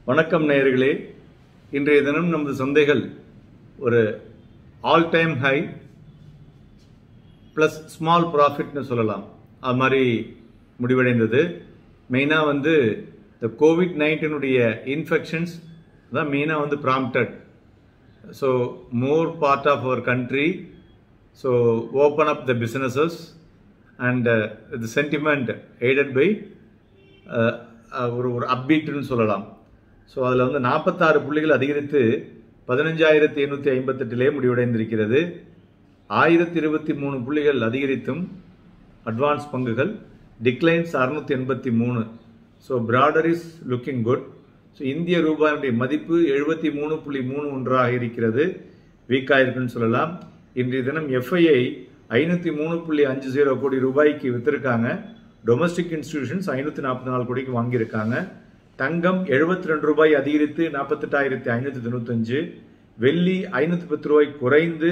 வணக்கம் நேயர்களே இன்றைய தினம் நமது சந்தைகள் ஒரு all time high plus small ப்ராஃபிட்னு சொல்லலாம் அது மாதிரி முடிவடைந்தது மெயினாக வந்து இந்த கோவிட் நைன்டீனுடைய இன்ஃபெக்ஷன்ஸ் தான் மெயினாக வந்து prompted so more part of our country so open up the businesses and the sentiment aided by ஒரு ஒரு அப்பீட்டுன்னு சொல்லலாம் ஸோ அதில் வந்து நாற்பத்தாறு புள்ளிகள் அதிகரித்து பதினஞ்சாயிரத்தி எண்ணூற்றி ஐம்பத்தெட்டிலே முடிவடைந்திருக்கிறது ஆயிரத்தி இருபத்தி மூணு புள்ளிகள் அதிகரித்தும் அட்வான்ஸ் பங்குகள் டிக்ளைன்ஸ் அறுநூத்தி எண்பத்தி மூணு so broader is looking good so இந்திய ரூபாயினுடைய மதிப்பு எழுபத்தி மூணு புள்ளி மூணு ஒன்றாக இருக்கிறது வீக்காக இருக்குன்னு சொல்லலாம் இன்றைய தினம் எஃப்ஐஐ ஐநூற்றி மூணு புள்ளி அஞ்சு ஜீரோ கோடி ரூபாய்க்கு வித்திருக்காங்க டொமஸ்டிக் இன்ஸ்டிடியூஷன்ஸ் ஐநூற்றி நாற்பத்தி நாலு கோடிக்கு வாங்கியிருக்காங்க தங்கம் எழுபத்தி ரெண்டு ரூபாய் அதிகரித்து நாற்பத்தெட்டாயிரத்தி ஐநூற்றி தொண்ணூத்தஞ்சு வெள்ளி ஐநூற்றி பத்து ரூபாய் குறைந்து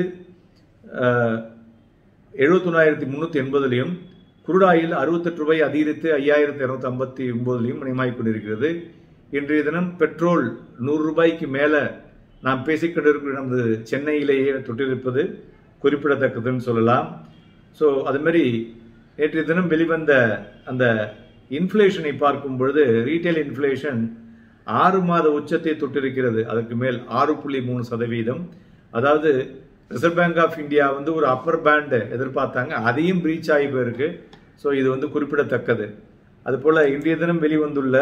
எழுபத்தொன்னாயிரத்தி முந்நூற்றி எண்பதுலையும் குருடாயில் அறுபத்தெட்டு ரூபாய் அதிகரித்து ஐயாயிரத்தி இரநூத்தி ஐம்பத்தி ஒன்பதுலையும் மணிமாய் கொண்டிருக்கிறது இன்றைய தினம் பெட்ரோல் நூறு ரூபாய்க்கு மேலே நாம் பேசிக்கொண்டிருக்கிற நமது சென்னையிலேயே தொட்டிருப்பது குறிப்பிடத்தக்கதுன்னு சொல்லலாம் ஸோ அதுமாரி நேற்றைய தினம் வெளிவந்த அந்த இன்ஃப்ளேஷனை பார்க்கும் பொழுது ரீட்டைல் இன்ஃப்ளேஷன் ஆறு மாத உச்சத்தை தொட்டிருக்கிறது அதுக்கு மேல் ஆறு புள்ளி மூணு சதவீதம் அதாவது ரிசர்வ் பேங்க் ஆஃப் இந்தியா வந்து ஒரு அப்பர் பேண்ட் எதிர்பார்த்தாங்க அதையும் பிரீச் ஆகி போயிருக்கு ஸோ இது வந்து குறிப்பிடத்தக்கது அதுபோல் இன்றைய தினம் வெளிவந்துள்ள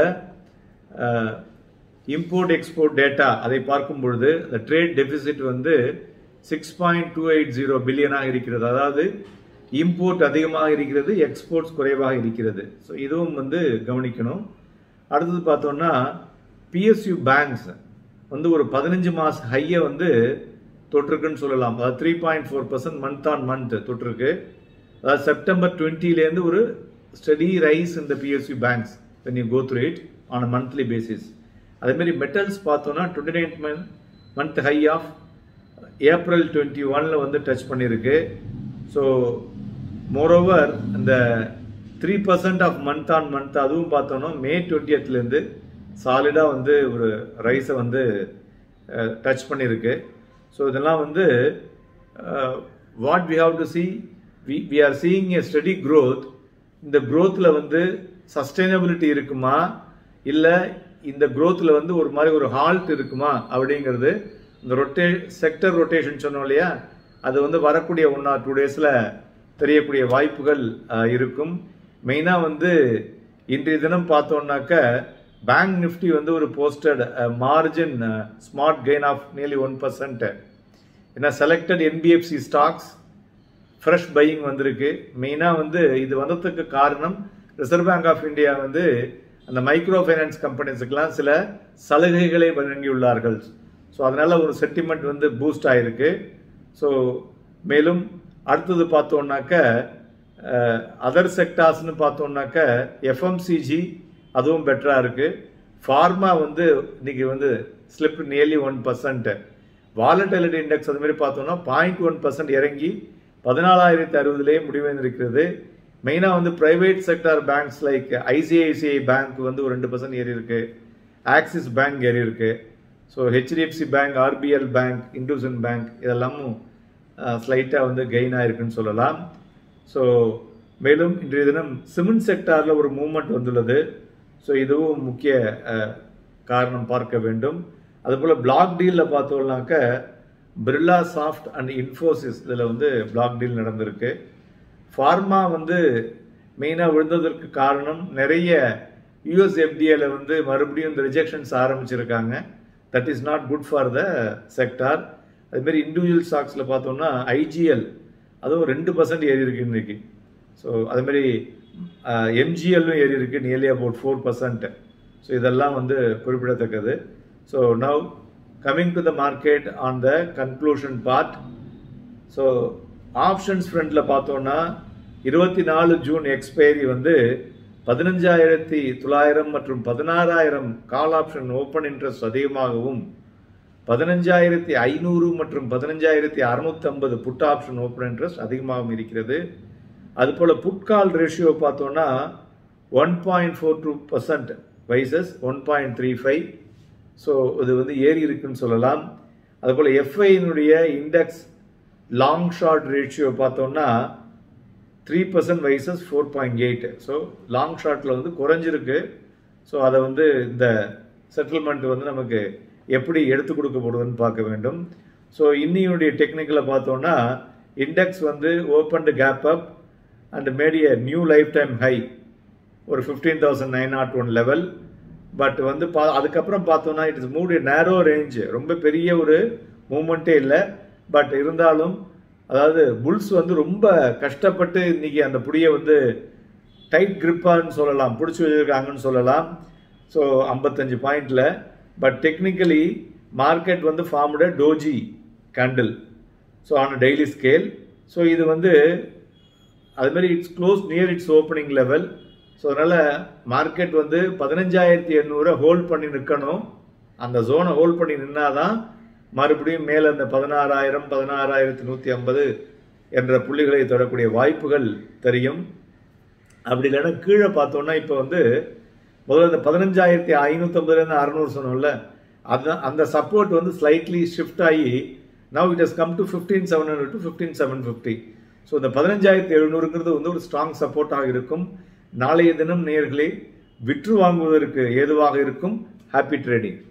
இம்போர்ட் எக்ஸ்போர்ட் டேட்டா அதை பார்க்கும் பொழுது இந்த ட்ரேட் டெபிசிட் வந்து six point two eight zero பில்லியனாக இருக்கிறது அதாவது இம்போர்ட் அதிகமாக இருக்கிறது எக்ஸ்போர்ட்ஸ் குறைவாக இருக்கிறது ஸோ இதுவும் வந்து கவனிக்கணும் அடுத்தது பார்த்தோம்னா பிஎஸ்யூ பேங்க்ஸ் வந்து ஒரு பதினஞ்சு மாச ஹையை வந்து தொற்றுக்குன்னு சொல்லலாம் அதாவது three point four percent month on month தொற்றுருக்கு அதாவது செப்டம்பர் டுவெண்ட்டிலேருந்து ஒரு ஸ்டடி ரைஸ் இந்த PSU banks when you go through it on a monthly basis அதேமாரி மெட்டல்ஸ் பார்த்தோம்னா twenty nine month month high of April twenty ஒனில் வந்து டச் பண்ணியிருக்கு ஸோ மோரோவர் இந்த three percent of month on month அதுவும் பார்த்தோன்னா மே டுவெண்ட்டியத்துலேருந்து சாலிடாக வந்து ஒரு ரைஸை வந்து டச் பண்ணியிருக்கு ஸோ இதெல்லாம் வந்து what we have to see we we are seeing a steady growth இந்த க்ரோத்தில் வந்து சஸ்டைனபிலிட்டி இருக்குமா இல்லை இந்த க்ரோத்தில் வந்து ஒரு மாதிரி ஒரு ஹால்ட் இருக்குமா அப்படிங்கிறது இந்த ரொட்டே செக்டர் ரொட்டேஷன் சொன்னோம் இல்லையா அது வந்து வரக்கூடிய ஒன் ஆர் டூ டேஸில் தெரியக்கூடிய வாய்ப்புகள் இருக்கும் மெயினாக வந்து இன்றைய தினம் பார்த்தோம்னாக்க பேங்க் நிஃப்டி வந்து ஒரு posted margin smart gain of nearly one percent ஏன்னா selected NBFC stocks fresh buying வந்திருக்கு மெயினாக வந்து இது வந்ததுக்கு காரணம் ரிசர்வ் பேங்க் ஆஃப் இந்தியா வந்து அந்த மைக்ரோ ஃபைனான்ஸ் கம்பெனிஸுக்கெல்லாம் சில சலுகைகளை வழங்கியுள்ளார்கள் ஸோ அதனால ஒரு சென்டிமெண்ட் வந்து பூஸ்ட் ஆயிருக்கு ஸோ மேலும் அடுத்தது பார்த்தோம்னாக்க அதர் செக்டார்ஸ்னு பார்த்தோம்னாக்க எஃப்எம்சிஜி அதுவும் பெட்டராக இருக்குது ஃபார்மா வந்து இன்னைக்கு வந்து slip nearly one percent volatility index அது மாதிரி பார்த்தோம்னா பாயிண்ட் ஒன் பர்சன்ட் இறங்கி பதினாலாயிரத்தி அறுபதுலேயே முடிவடைந்திருக்கிறது மெயினாக வந்து private sector banks like ICICI bank வந்து ஒரு ரெண்டு பர்சன்ட் ஏறி இருக்கு ஆக்சிஸ் பேங்க் ஏறி இருக்கு so HDFC bank RBL bank IndusInd bank இதெல்லாமும் ஸ்லைட்டாக வந்து கெயின் ஆயிருக்குன்னு சொல்லலாம் ஸோ மேலும் இன்றைய தினம் சிமெண்ட் செக்டாரில் ஒரு மூவ்மெண்ட் வந்துள்ளது ஸோ இதுவும் முக்கிய காரணம் பார்க்க வேண்டும் அதுபோல் பிளாக் டீலில் பார்த்தோம்னாக்க பிர்லா சாஃப்ட் அண்ட் இன்ஃபோசிஸ் இதில் வந்து பிளாக் டீல் நடந்திருக்கு ஃபார்மா வந்து மெயினாக விழுந்ததற்கு காரணம் நிறைய யூஎஸ்எஃப்டிஏல வந்து மறுபடியும் இந்த ரிஜெக்ஷன்ஸ் ஆரம்பிச்சிருக்காங்க that is not good for the sector அதுமாரி இண்டிவிஜுவல் ஸ்டாக்ஸில் பார்த்தோம்னா ஐஜிஎல் அதுவும் ரெண்டு பர்சன்ட் ஏறி இருக்கு இன்னைக்கு ஸோ அதுமாரி எம்ஜிஎல்லும் ஏறி இருக்கு nearly about four percent so இதெல்லாம் வந்து குறிப்பிடத்தக்கது so now coming to the market on the conclusion part so options ஃப்ரண்ட்டில் பார்த்தோன்னா இருபத்தி நாலு ஜூன் எக்ஸ்பைரி வந்து பதினஞ்சாயிரத்தி தொள்ளாயிரம் மற்றும் பதினாறாயிரம் கால் ஆப்ஷன் ஓப்பன் இன்ட்ரெஸ்ட் அதிகமாகவும் பதினஞ்சாயிரத்தி ஐநூறு மற்றும் பதினஞ்சாயிரத்தி அறுநூத்தி ஐம்பது புட் ஆப்ஷன் ஓப்பன் இன்ட்ரெஸ்ட் அதிகமாகவும் இருக்கிறது அதுபோல் புட் கால் ரேஷியோ பார்த்தோன்னா one point four two percent versus one point three five so இது வந்து ஏறி இருக்குன்னு சொல்லலாம் அதுபோல் எஃப்ஐனுடைய இண்டெக்ஸ் லாங் ஷார்ட் ரேஷியோ பார்த்தோம்னா three percent versus four point eight so long ஷார்ட்டில் வந்து குறைஞ்சிருக்கு ஸோ அதை வந்து இந்த செட்டில்மெண்ட் வந்து நமக்கு எப்படி எடுத்து கொடுக்கப்படுதுன்னு பார்க்க வேண்டும் ஸோ இன்னியுடைய டெக்னிக்கலை பார்த்தோம்னா இண்டெக்ஸ் வந்து open gap up and made a new lifetime high ஒரு fifteen thousand nine not one level but வந்து பா அதுக்கப்புறம் பார்த்தோம்னா it is moved narrow range ரொம்ப பெரிய ஒரு மூமெண்ட்டே இல்லை பட் இருந்தாலும் அதாவது புல்ஸ் வந்து ரொம்ப கஷ்டப்பட்டு இன்னைக்கு அந்த புடியை வந்து டைட் கிரிப்பான்னு சொல்லலாம் பிடிச்சி வச்சிருக்காங்கன்னு சொல்லலாம் ஸோ ஐம்பத்தஞ்சு பாயிண்டில் பட் டெக்னிக்கலி மார்க்கெட் வந்து ஃபார்முட doji candle so on daily scale so இது வந்து அதுமாரி it's close near its opening level so அதனால் மார்க்கெட் வந்து பதினஞ்சாயிரத்தி எண்ணூறை ஹோல்ட் பண்ணி நிற்கணும் அந்த ஜோனை ஹோல்ட் பண்ணி நின்னாதான் மறுபடியும் மேலே அந்த பதினாறாயிரம் பதினாறாயிரத்தி நூற்றி ஐம்பது என்ற புள்ளிகளை தொடக்கூடிய வாய்ப்புகள் தெரியும் அப்படி இல்லைன்னா கீழே பார்த்தோம்னா இப்போ வந்து முதல்ல இந்த பதினஞ்சாயிரத்தி ஐநூற்றம்பதுலேருந்து அறநூறு சொன்னோம்ல அந்த அந்த சப்போர்ட் வந்து ஸ்லைட்லி ஷிஃப்ட் ஆகி now it has come to fifteen seven hundred to fifteen seven fifty so இந்த பதினஞ்சாயிரத்தி எழுநூறுங்கிறது வந்து ஒரு ஸ்ட்ராங் சப்போர்ட்டாக இருக்கும் நாளைய தினம் நேர்களே விற்று வாங்குவதற்கு ஏதுவாக இருக்கும் ஹாப்பி ட்ரேடிங்